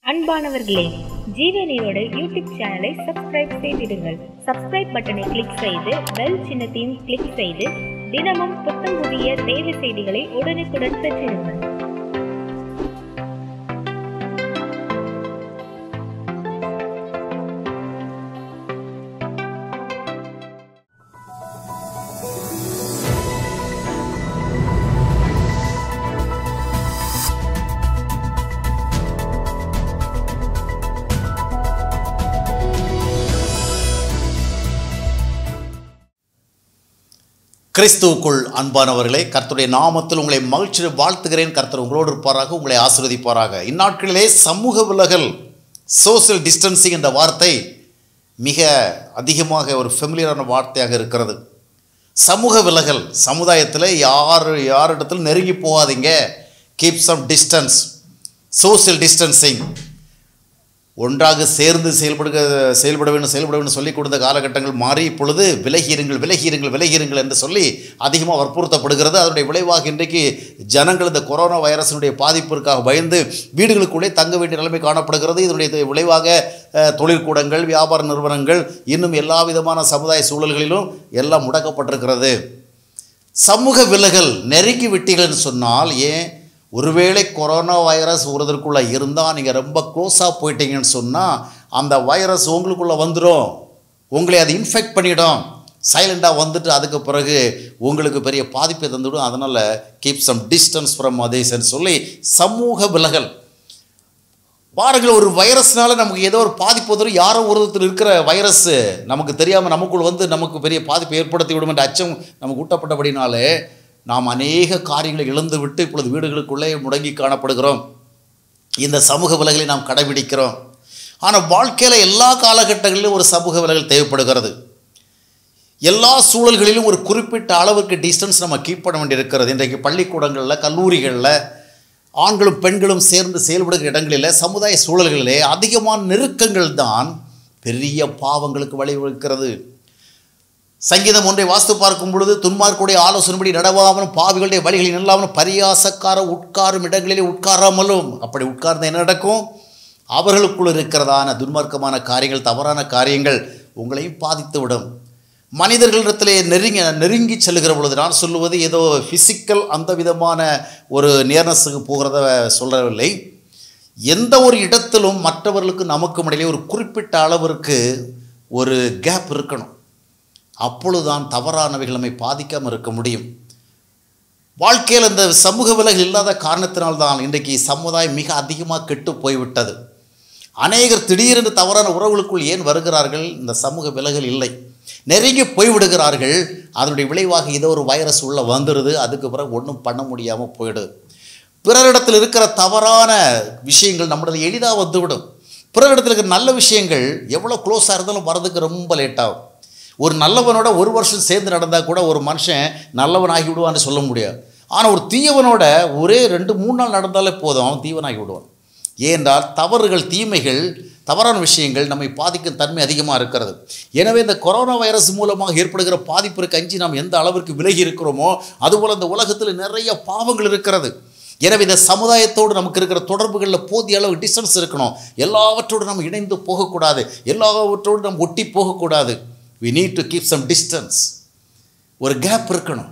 அன்பானவர்களே ஜீவனியோட யூடியூப் சேனலை சப்ஸ்கிரைப் செய்திடுங்கள் சப்ஸ்கிரைப் பட்டனை கிளிக் செய்து பெல் சின்னத்தையும் கிளிக் செய்து தினமும் புத்தம் புதிய தேவ செய்திகளை உடனுக்குடன் பெற்றிடுங்கள் கிறிஸ்துவுக்குள் அன்பானவர்களே கர்த்தருடைய நாமத்தில் உங்களை மகிழ்ச்சி வாழ்த்துகிறேன் கர்த்தர் உங்களோடு இருப்பாராக உங்களை ஆசீர்வதிப்பாராக இந்நாட்களிலே சமூக விலகல் சோஷியல் டிஸ்டன்சிங் என்ற வார்த்தை மிக அதிகமாக ஒரு ஃபெமிலியரான வார்த்தையாக இருக்கிறது சமூக விலகல் சமுதாயத்தில் யார் யாரிடத்தில் நெருங்கி போகாதீங்க keep some distance social distancing ஒன்றாக சேர்ந்து செயல்படுக செயல்பட வேண்டும் செயல்பட வேண்டும் சொல்லிக் கொடுத்த காலகட்டங்கள் மாறி இப்பொழுது விலகியிருங்கள் விலகியிருங்கள் விலகியிருங்கள் என்று சொல்லி அதிகமாக வற்புறுத்தப்படுகிறது அதனுடைய விளைவாக இன்றைக்கு ஜனங்கள் இந்த கொரோனா வைரஸினுடைய பாதிப்பிற்காக பயந்து வீடுகளுக்குள்ளே தங்க வேண்டிய நிலைமை காணப்படுகிறது இதனுடைய விளைவாக அஹ், தொழிற்கூடங்கள் வியாபார நிறுவனங்கள் இன்னும் எல்லா விதமான சமுதாய சூழல்களிலும் எல்லாம் முடக்கப்பட்டிருக்கிறது சமூக விலகல் நெருங்கி விட்டீர்கள்னு சொன்னால் ஏன் ஒருவேளை கொரோனா வைரஸ் ஒருதற்குள்ளே இருந்தால் நீங்கள் ரொம்ப க்ளோஸாக போயிட்டீங்கன்னு சொன்னால் அந்த வைரஸ் உங்களுக்குள்ளே வந்துடும் உங்களை அது இன்ஃபெக்ட் பண்ணிடும் சைலண்டாக வந்துட்டு அதுக்கு பிறகு உங்களுக்கு பெரிய பாதிப்பை தந்துவிடும் அதனால் கீப் சம் டிஸ்டன்ஸ் ஃப்ரம் அதேஸ்ன்னு சொல்லி சமூக விலகல் பாருங்கள் ஒரு வைரஸ்னால நமக்கு ஏதோ ஒரு பாதிப்பு வரும் யாரோ ஒருத்தர் இருக்கிற வைரஸ் நமக்கு தெரியாமல் நமக்குள் வந்து நமக்கு பெரிய பாதிப்பை ஏற்படுத்தி விடும் என்ற அச்சம் நமக்கு ஊட்டப்பட்டபடினாலே நாம் அநேக காரியங்களை இழந்து விட்டு இப்பொழுது வீடுகளுக்குள்ளே முடங்கி காணப்படுகிறோம் இந்த சமூக விலகலை நாம் கடைபிடிக்கிறோம் ஆனால் வாழ்க்கையில் எல்லா காலகட்டங்களிலும் ஒரு சமூக விலகல் தேவைப்படுகிறது எல்லா சூழல்களிலும் ஒரு குறிப்பிட்ட அளவுக்கு டிஸ்டன்ஸ் நம்ம கீப் பண்ண வேண்டியிருக்கிறது இன்றைக்கு பள்ளிக்கூடங்களில் கல்லூரிகளில் ஆண்களும் பெண்களும் சேர்ந்து செயல்படுகிற இடங்களில் சமுதாய சூழல்களிலே அதிகமான நெருக்கங்கள் தான் பெரிய பாவங்களுக்கு வழிவகுக்கிறது சங்கீதம் ஒன்றை வாஸ்து பார்க்கும் பொழுது துன்மார்க்குடைய ஆலோசனைப்படி நடவாமலும் பாவிகளுடைய வழிகளில் நில்லாமலும் பரியாசக்கார உட்காரும் இடங்களிலே உட்காராமலும் அப்படி உட்கார்ந்து என்ன நடக்கும் அவர்களுக்குள் இருக்கிறதான துன்மார்க்கமான காரியங்கள் தவறான காரியங்கள் உங்களையும் பாதித்து விடும் மனிதர்களிடத்திலே நெருங்கி நெருங்கி செல்லுகிற பொழுது நான் சொல்லுவது ஏதோ ஃபிசிக்கல் அந்த விதமான ஒரு நியர்னஸுக்கு போகிறத சொல்லவில்லை எந்த ஒரு இடத்திலும் மற்றவர்களுக்கு நமக்கும் இடையிலே ஒரு குறிப்பிட்ட அளவிற்கு ஒரு கேப் இருக்கணும் அப்பொழுதுதான் தவறானவைகள் நம்மை பாதிக்காமல் இருக்க முடியும் வாழ்க்கையில் இந்த சமூக விலகல் இல்லாத காரணத்தினால்தான் இன்றைக்கு சமுதாயம் மிக அதிகமாக கெட்டு போய்விட்டது அநேகர் திடீரென்று தவறான உறவுகளுக்குள் ஏன் வருகிறார்கள் இந்த சமூக விலகல் இல்லை நெருங்கி போய்விடுகிறார்கள் அதனுடைய விளைவாக ஏதோ ஒரு வைரஸ் உள்ள வந்துடுது அதுக்கு பிறகு ஒன்றும் பண்ண முடியாமல் போயிடுது பிறரிடத்தில் இருக்கிற தவறான விஷயங்கள் நம்மளது எளிதாக வந்துவிடும் பிறரிடத்தில் இருக்கிற நல்ல விஷயங்கள் எவ்வளோ க்ளோஸாக இருந்தாலும் வரதுக்கு ரொம்ப லேட் ஆகும் ஒரு நல்லவனோட ஒரு வருஷம் சேர்ந்து நடந்தால் கூட ஒரு மனுஷன் நல்லவன் ஆகி விடுவான்னு சொல்ல முடியாது ஆனால் ஒரு தீயவனோட ஒரே ரெண்டு மூணு நாள் நடந்தாலே போதும் அவன் தீவனாகி விடுவான் ஏனென்றால் தவறுகள் தீமைகள் தவறான விஷயங்கள் நம்மை பாதிக்கும் தன்மை அதிகமாக இருக்கிறது எனவே இந்த கொரோனா வைரஸ் மூலமாக ஏற்படுகிற பாதிப்பிற்கு அஞ்சி நாம் எந்த அளவிற்கு விலகி இருக்கிறோமோ அதுபோல் இந்த உலகத்தில் நிறைய பாவங்கள் இருக்கிறது எனவே இந்த சமுதாயத்தோடு நமக்கு இருக்கிற தொடர்புகளில் போதிய அளவு டிஸ்டன்ஸ் இருக்கணும் எல்லாவற்றோடு நம்ம இணைந்து போகக்கூடாது எல்லாவற்றோடு நம்ம ஒட்டி போகக்கூடாது we need to keep some distance ஒரு கேப் இருக்கணும்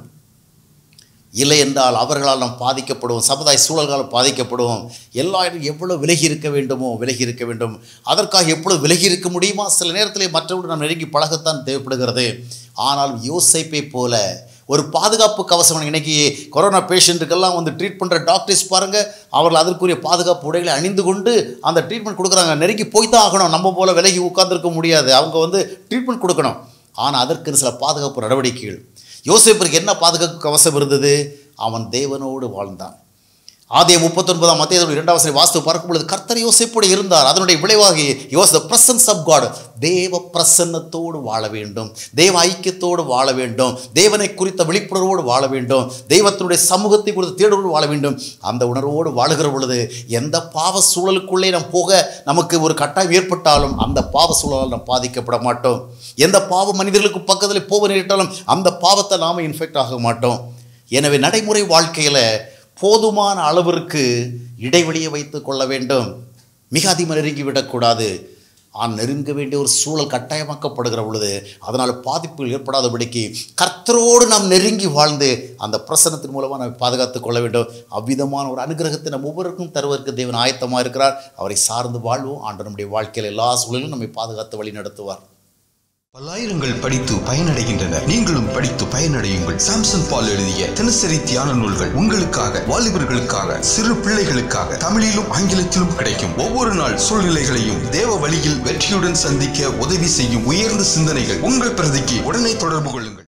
இல்லை என்றால் அவர்களால் நாம் பாதிக்கப்படுவோம் சமுதாய சூழல்களால் பாதிக்கப்படுவோம் எல்லா இடமும் எவ்வளோ விலகி இருக்க வேண்டுமோ விலகி இருக்க வேண்டும் அதற்காக எப்பொழுது விலகி இருக்க முடியுமா சில நேரத்தில் மற்றவர்கள் நாம் நெருங்கி பழகத்தான் தேவைப்படுகிறது ஆனால் யோசிப்பை போல ஒரு பாதுகாப்பு கவசம் இன்னைக்கு கொரோனா பேஷண்ட்டுக்கெல்லாம் வந்து ட்ரீட் பண்ணுற டாக்டர்ஸ் பாருங்கள் அவர்கள் அதற்குரிய பாதுகாப்பு உடைகளை அணிந்து கொண்டு அந்த ட்ரீட்மெண்ட் கொடுக்குறாங்க நெருங்கி போய் தான் ஆகணும் நம்ம போல் விலகி உட்கார்ந்துருக்க முடியாது அவங்க வந்து ட்ரீட்மெண்ட் கொடுக்கணும் ஆனால் அதற்கு சில பாதுகாப்பு நடவடிக்கைகள் யோசிப்பிற்கு என்ன பாதுகாப்பு கவசம் இருந்தது அவன் தேவனோடு வாழ்ந்தான் ஆதிய முப்பத்தொன்பதாம் மத்திய இரண்டாம் வசதி வாஸ்து பார்க்கும் பொழுது கர்த்தர் யோசிப்போடு இருந்தார் அதனுடைய விளைவாகி யோஸ் த பிரசன்ஸ் ஆஃப் காட் தேவ பிரசன்னத்தோடு வாழ வேண்டும் தேவ ஐக்கியத்தோடு வாழ வேண்டும் தேவனை குறித்த விழிப்புணர்வோடு வாழ வேண்டும் தெய்வத்தினுடைய சமூகத்தை குறித்த தேடலோடு வாழ வேண்டும் அந்த உணர்வோடு வாழுகிற பொழுது எந்த பாவ சூழலுக்குள்ளே நாம் போக நமக்கு ஒரு கட்டாயம் ஏற்பட்டாலும் அந்த பாவ சூழலால் நாம் பாதிக்கப்பட மாட்டோம் எந்த பாவ மனிதர்களுக்கு பக்கத்தில் போக நேரிட்டாலும் அந்த பாவத்தை நாம் இன்ஃபெக்ட் ஆக மாட்டோம் எனவே நடைமுறை வாழ்க்கையில் போதுமான அளவிற்கு இடைவெளியை வைத்து கொள்ள வேண்டும் மிக அதிகமாக நெருங்கி விடக்கூடாது ஆண் நெருங்க வேண்டிய ஒரு சூழல் கட்டாயமாக்கப்படுகிற பொழுது அதனால் பாதிப்புகள் ஏற்படாதபடிக்கு கர்த்தரோடு நாம் நெருங்கி வாழ்ந்து அந்த பிரசனத்தின் மூலமாக நாம் பாதுகாத்து கொள்ள வேண்டும் அவ்விதமான ஒரு அனுகிரகத்தை நம்ம ஒவ்வொருக்கும் தருவதற்கு தேவன் ஆயத்தமாக இருக்கிறார் அவரை சார்ந்து வாழ்வோம் ஆண்டு நம்முடைய வாழ்க்கையில் எல்லா சூழலிலும் நம்மை பாதுகாத்து வழி நடத்துவார் பல்லாயிரங்கள் படித்து பயனடைகின்றனர் நீங்களும் படித்து பயனடையுங்கள் சாம்சன் பால் எழுதிய தினசரி தியான நூல்கள் உங்களுக்காக வாலிபர்களுக்காக சிறு பிள்ளைகளுக்காக தமிழிலும் ஆங்கிலத்திலும் கிடைக்கும் ஒவ்வொரு நாள் சூழ்நிலைகளையும் தேவ வழியில் வெற்றியுடன் சந்திக்க உதவி செய்யும் உயர்ந்த சிந்தனைகள் உங்கள் பிரதிக்கு உடனே தொடர்பு கொள்ளுங்கள்